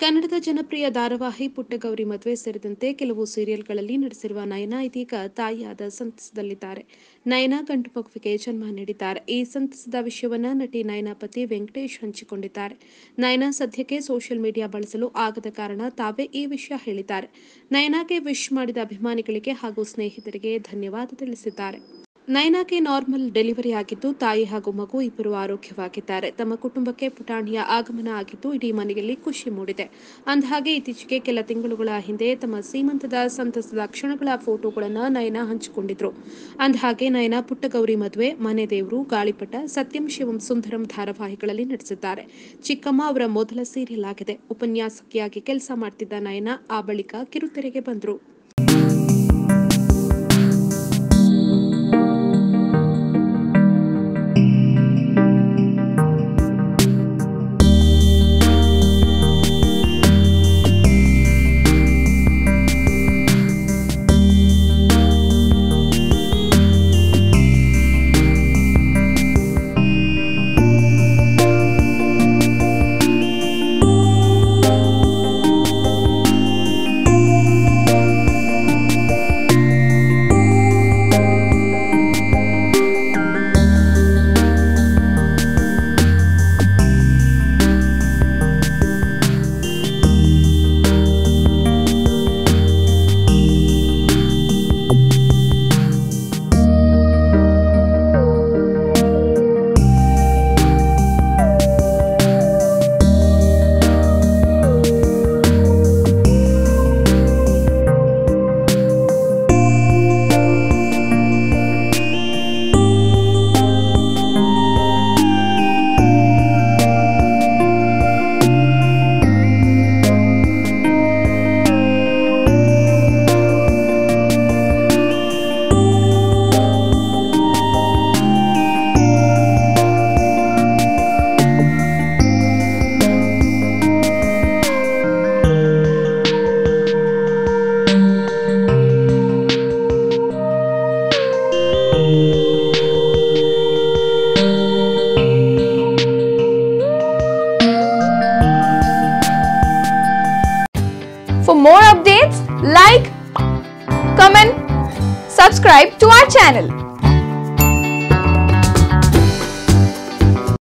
ಕನ್ನಡದ ಜನಪ್ರಿಯ ಧಾರಾವಾಹಿ ಪುಟ್ಟಗೌರಿ ಮದುವೆ ಸೇರಿದಂತೆ ಕೆಲವು ಸೀರಿಯಲ್ಗಳಲ್ಲಿ ನಟಿಸಿರುವ ನಯನಾ ಇದೀಗ ತಾಯಿಯಾದ ಸಂತಸದಲ್ಲಿದ್ದಾರೆ ನಯನಾ ಗಂಡು ಮಗುವಿಗೆ ಜನ್ಮ ನೀಡಿದ್ದಾರೆ ಈ ಸಂತಸದ ವಿಷಯವನ್ನ ನಟಿ ನಯನಾ ಪತಿ ವೆಂಕಟೇಶ್ ಹಂಚಿಕೊಂಡಿದ್ದಾರೆ ನಯನಾ ಸದ್ಯಕ್ಕೆ ಸೋಷಿಯಲ್ ಮೀಡಿಯಾ ಬಳಸಲು ಆಗದ ಕಾರಣ ತಾವೇ ಈ ವಿಷಯ ಹೇಳಿದ್ದಾರೆ ನಯನಾಗೆ ವಿಶ್ ಮಾಡಿದ ಅಭಿಮಾನಿಗಳಿಗೆ ಹಾಗೂ ಸ್ನೇಹಿತರಿಗೆ ಧನ್ಯವಾದ ತಿಳಿಸಿದ್ದಾರೆ ನಯನಾಗೆ ನಾರ್ಮಲ್ ಡೆಲಿವರಿ ಆಗಿದ್ದು ತಾಯಿ ಹಾಗೂ ಮಗು ಇಬ್ಬರು ಆರೋಗ್ಯವಾಗಿದ್ದಾರೆ ತಮ್ಮ ಕುಟುಂಬಕ್ಕೆ ಪುಟಾಣಿಯ ಆಗಮನ ಆಗಿದ್ದು ಇಡೀ ಮನೆಯಲ್ಲಿ ಖುಷಿ ಮೂಡಿದೆ ಅಂದಹಾಗೆ ಇತ್ತೀಚೆಗೆ ಕೆಲ ತಿಂಗಳುಗಳ ಹಿಂದೆ ತಮ್ಮ ಸೀಮಂತದ ಸಂತಸದ ಕ್ಷಣಗಳ ಫೋಟೋಗಳನ್ನು ನಯನ ಹಂಚಿಕೊಂಡಿದ್ರು ಅಂದಹಾಗೆ ನಯನ ಪುಟ್ಟಗೌರಿ ಮದುವೆ ಮನೆ ದೇವರು ಗಾಳಿಪಟ ಸತ್ಯಂ ಶಿವಂ ಸುಂದರಂ ಧಾರಾವಾಹಿಗಳಲ್ಲಿ ನಟಿಸಿದ್ದಾರೆ ಚಿಕ್ಕಮ್ಮ ಅವರ ಮೊದಲ ಸೀರಿಯಲ್ ಆಗಿದೆ ಉಪನ್ಯಾಸಕಿಯಾಗಿ ಕೆಲಸ ಮಾಡ್ತಿದ್ದ ನಯನ ಆ ಬಳಿಕ ಕಿರುತೆರೆಗೆ ಬಂದರು For more updates, like, comment, subscribe to our channel.